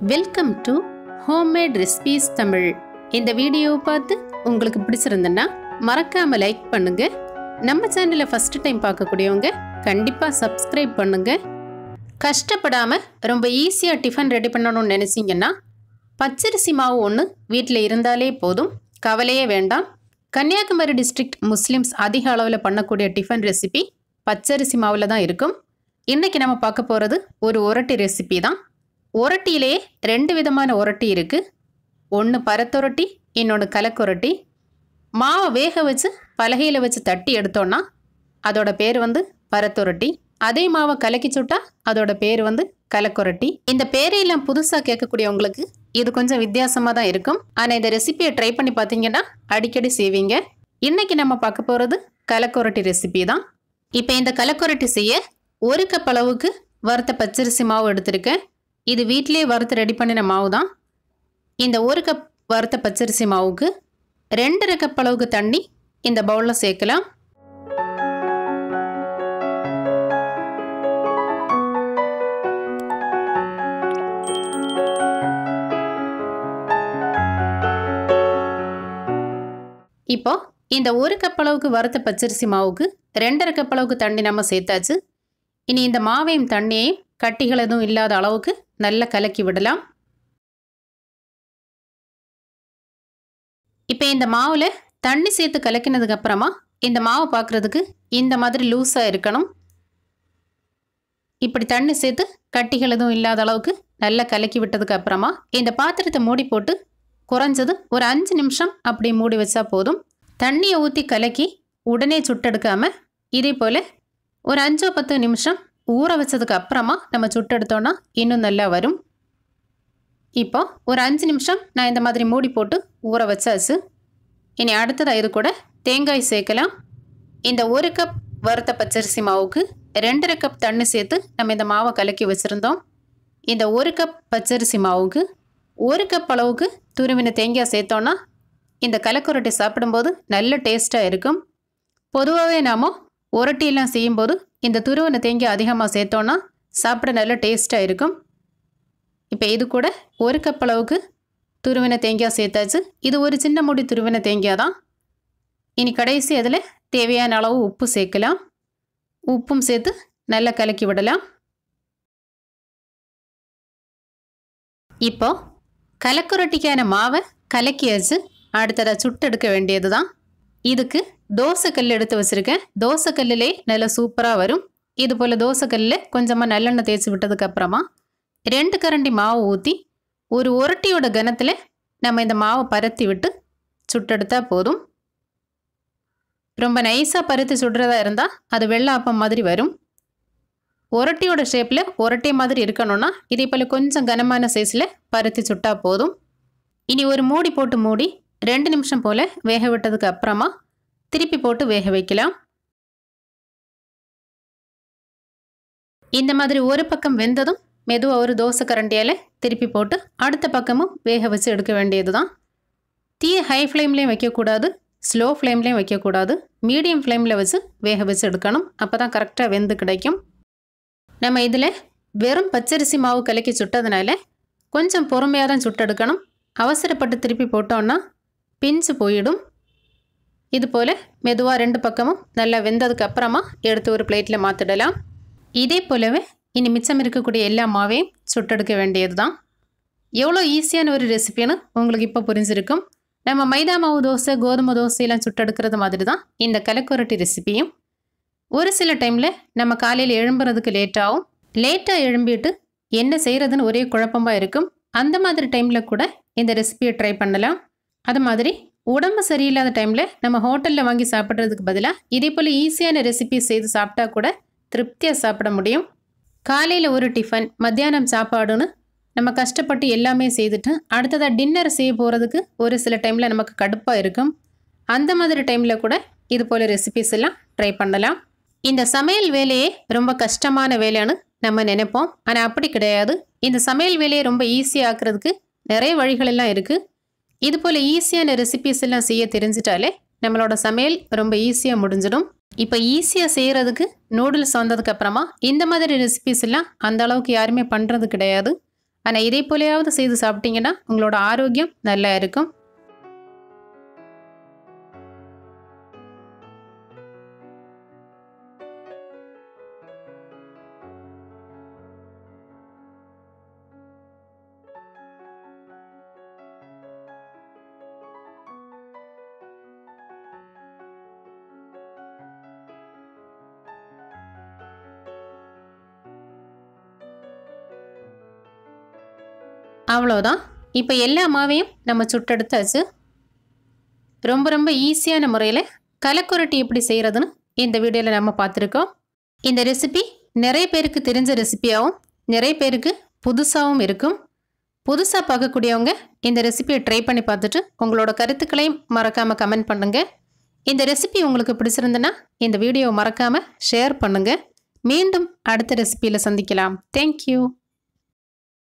welcome to homemade recipes Tamil இந்த வீடியோவை பார்த்து உங்களுக்கு பிடிச்சிருந்ததுன்னா மறக்காம லைக் பண்ணுங்க நம்ம சேனலை ஃபர்ஸ்ட் டைம் பார்க்கக்கூடியவங்க கண்டிப்பா சப்ஸ்கிரைப் பண்ணுங்க கஷ்டப்படாம ரொம்ப ஈஸியாக டிஃபன் ரெடி பண்ணணும்னு நினைச்சீங்கன்னா பச்சரிசி மாவு ஒன்று வீட்டில் இருந்தாலே போதும் கவலையே வேண்டாம் கன்னியாகுமரி டிஸ்ட்ரிக்ட் முஸ்லிம்ஸ் அதிக அளவில் பண்ணக்கூடிய டிஃபன் ரெசிபி பச்சரிசி மாவில் தான் இருக்கும் இன்னைக்கு நம்ம பார்க்க போகிறது ஒரு உரட்டி ரெசிபி தான் உரட்டியிலேயே ரெண்டு விதமான உரட்டி இருக்குது ஒன்று பரத்துரட்டி இன்னொன்று கலக்குரட்டி மாவை வேக வச்சு பலகையில் வச்சு தட்டி எடுத்தோன்னா அதோட பேர் வந்து பரத்துரட்டி அதே மாவை கலக்கி சுட்டா அதோட பேர் வந்து கலக்குரட்டி இந்த பேரையெல்லாம் புதுசாக கேட்கக்கூடியவங்களுக்கு இது கொஞ்சம் வித்தியாசமாக தான் இருக்கும் ஆனால் இந்த ரெசிபியை ட்ரை பண்ணி பார்த்தீங்கன்னா அடிக்கடி செய்வீங்க இன்னைக்கு நம்ம பார்க்க போகிறது கலக்குரட்டி ரெசிபி தான் இப்போ இந்த கலக்குரட்டி செய்ய ஒரு கப் அளவுக்கு வறுத்த பச்சரிசி மாவு எடுத்திருக்கேன் இது வீட்டிலேயே வறுத்து ரெடி பண்ணின மாவு தான் இந்த ஒரு கப் வறுத்த பச்சரிசி மாவுக்கு ரெண்டரை கப் அளவுக்கு தண்ணி இந்த பவுலில் சேர்க்கலாம் இப்போ இந்த ஒரு கப் அளவுக்கு வறுத்த பச்சரிசி மாவுக்கு ரெண்டரை கப் அளவுக்கு தண்ணி நம்ம சேர்த்தாச்சு இனி இந்த மாவையும் தண்ணியையும் கட்டிகள் எதுவும் இல்லாத அளவுக்கு நல்லா கலக்கி விடலாம் இப்போ இந்த மாவில் தண்ணி சேர்த்து கலக்கினதுக்கு அப்புறமா இந்த மாவு பார்க்குறதுக்கு இந்த மாதிரி லூஸாக இருக்கணும் இப்படி தண்ணி சேர்த்து கட்டிகள் எதுவும் இல்லாத அளவுக்கு நல்லா கலக்கி விட்டதுக்கு அப்புறமா இந்த பாத்திரத்தை மூடி போட்டு குறைஞ்சது ஒரு அஞ்சு நிமிஷம் அப்படி மூடி வச்சா போதும் தண்ணியை ஊற்றி கலக்கி உடனே சுட்டெடுக்காம இதே போல் ஒரு அஞ்சோ பத்து நிமிஷம் ஊற வச்சதுக்கு அப்புறமா நம்ம சுட்டெடுத்தோன்னா இன்னும் நல்லா வரும் இப்போ ஒரு அஞ்சு நிமிஷம் நான் இந்த மாதிரி மூடி போட்டு ஊற வச்சாச்சு இனி அடுத்ததாக இது கூட தேங்காய் சேர்க்கலாம் இந்த ஒரு கப் வறுத்த பச்சரிசி மாவுக்கு ரெண்டரை கப் தண்ணி சேர்த்து நம்ம இந்த மாவை கலக்கி வச்சுருந்தோம் இந்த ஒரு கப் பச்சரிசி மாவுக்கு ஒரு கப் அளவுக்கு துருவின தேங்காய் சேர்த்தோன்னா இந்த கலக்குரட்டி சாப்பிடும்போது நல்ல டேஸ்ட்டாக இருக்கும் பொதுவாகவே நாம் உரட்டியெல்லாம் செய்யும்போது இந்த துருவின தேங்காய் அதிகமாக சேர்த்தோன்னா சாப்பிட நல்ல டேஸ்ட்டாக இருக்கும் இப்போ இது கூட ஒரு கப் அளவுக்கு துருவின தேங்காய் சேர்த்தாச்சு இது ஒரு சின்ன முடி துருவின தேங்காய் தான் இனி கடைசி அதில் தேவையான அளவு உப்பு சேர்க்கலாம் உப்பும் சேர்த்து நல்லா கலக்கி விடலாம் இப்போ கலக்குரட்டிக்கான மாவை கலக்கியாச்சு அடுத்ததாக சுட்டெடுக்க வேண்டியது தான் இதுக்கு தோசைக்கல் எடுத்து வச்சுருக்கேன் தோசைக்கல்லிலே நல்லா சூப்பராக வரும் இது போல் தோசைக்கல்லில் கொஞ்சமாக நல்லெண்ணெய் தேய்ச்சி விட்டதுக்கு அப்புறமா ரெண்டு கரண்டி மாவு ஊற்றி ஒரு உரட்டியோட கனத்தில் நம்ம இந்த மாவை பரத்தி விட்டு சுட்டெடுத்தா போதும் ரொம்ப நைஸாக பருத்தி சுடுறதா இருந்தால் அது வெள்ளை அப்பம் மாதிரி வரும் உரட்டியோட ஷேப்பில் உரட்டி மாதிரி இருக்கணும்னா இதே போல் கொஞ்சம் கனமான சைஸில் பருத்தி சுட்டா போதும் இனி ஒரு மூடி போட்டு மூடி ரெண்டு நிமிஷம் போல் வேக விட்டதுக்கு அப்புறமா திருப்பி போட்டு வேக வைக்கலாம் இந்த மாதிரி ஒரு பக்கம் வெந்ததும் மெதுவாக ஒரு தோசை கரண்டியால் திருப்பி போட்டு அடுத்த பக்கமும் வேக வச்சு எடுக்க வேண்டியது தான் தீயை ஹை ஃப்ளேம்லேயும் வைக்கக்கூடாது ஸ்லோ ஃப்ளேம்லேயும் வைக்கக்கூடாது மீடியம் ஃப்ளேமில் வச்சு வேக வச்சு எடுக்கணும் அப்போ தான் கரெக்டாக வெந்து கிடைக்கும் நம்ம இதில் வெறும் பச்சரிசி மாவு கலக்கி சுட்டதுனால கொஞ்சம் பொறுமையாக தான் சுட்டெடுக்கணும் அவசரப்பட்டு திருப்பி போட்டோன்னா பிஞ்சு போயிடும் இது போல் மெதுவாக ரெண்டு பக்கமும் நல்லா வெந்ததுக்கு அப்புறமா எடுத்து ஒரு பிளேட்டில் மாற்றிடலாம் இதே போலவே இனி மிச்சம் இருக்கக்கூடிய எல்லா மாவையும் சுட்டெடுக்க வேண்டியது தான் எவ்வளோ ஈஸியான ஒரு ரெசிபின்னு உங்களுக்கு இப்போ புரிஞ்சிருக்கும் நம்ம மைதா மாவு தோசை கோதுமை தோசையெல்லாம் சுட்டெடுக்கிறது மாதிரி தான் இந்த கலக்குரட்டி ரெசிபியும் ஒரு சில டைமில் நம்ம காலையில் எழும்புறதுக்கு லேட்டாகும் லேட்டாக எழும்பிட்டு என்ன செய்கிறதுன்னு ஒரே குழப்பமாக இருக்கும் அந்த மாதிரி டைமில் கூட இந்த ரெசிபியை ட்ரை பண்ணலாம் அது மாதிரி உடம்பு சரியில்லாத டைமில் நம்ம ஹோட்டலில் வாங்கி சாப்பிட்றதுக்கு பதிலாக இதே போல் ஈஸியான ரெசிபி செய்து சாப்பிட்டா கூட திருப்தியாக சாப்பிட முடியும் காலையில் ஒரு டிஃபன் மத்தியானம் சாப்பாடுன்னு நம்ம கஷ்டப்பட்டு எல்லாமே செய்துட்டு அடுத்ததாக டின்னர் செய்ய போகிறதுக்கு ஒரு சில டைமில் நமக்கு கடுப்பாக இருக்கும் அந்த மாதிரி டைமில் கூட இது போல் ரெசிபிஸ் எல்லாம் ட்ரை பண்ணலாம் இந்த சமையல் வேலையே ரொம்ப கஷ்டமான வேலைன்னு நம்ம நினைப்போம் ஆனால் அப்படி கிடையாது இந்த சமையல் வேலையை ரொம்ப ஈஸியாக ஆக்குறதுக்கு நிறைய வழிகள் எல்லாம் இருக்குது இது போல் ஈஸியான ரெசிபிஸ் எல்லாம் செய்ய தெரிஞ்சிட்டாலே நம்மளோட சமையல் ரொம்ப ஈஸியாக முடிஞ்சிடும் இப்போ ஈஸியாக செய்கிறதுக்கு நூடுல்ஸ் வந்ததுக்கு அப்புறமா இந்த மாதிரி ரெசிபிஸ் எல்லாம் அந்த அளவுக்கு யாருமே பண்ணுறது கிடையாது ஆனால் இதே போലെயாவது செய்து சாப்பிட்டீங்கன்னா உங்களோட ஆரோக்கியம் நல்லா இருக்கும் அவ்வளோதான் இப்போ எல்லா மாவையும் நம்ம சுட்டெடுத்தாச்சு ரொம்ப ரொம்ப ஈஸியான முறையில் கலக்குரட்டி எப்படி செய்கிறதுன்னு இந்த வீடியோவில் நம்ம பார்த்துருக்கோம் இந்த ரெசிபி நிறைய பேருக்கு தெரிஞ்ச ரெசிபியாகவும் நிறைய பேருக்கு புதுசாகவும் இருக்கும் புதுசாக பார்க்கக்கூடியவங்க இந்த ரெசிபியை ட்ரை பண்ணி பார்த்துட்டு உங்களோட கருத்துக்களையும் மறக்காமல் கமெண்ட் பண்ணுங்கள் இந்த ரெசிபி உங்களுக்கு பிடிச்சிருந்துன்னா இந்த வீடியோவை மறக்காமல் ஷேர் பண்ணுங்கள் மீண்டும் அடுத்த ரெசிபியில் சந்திக்கலாம் தேங்க்யூ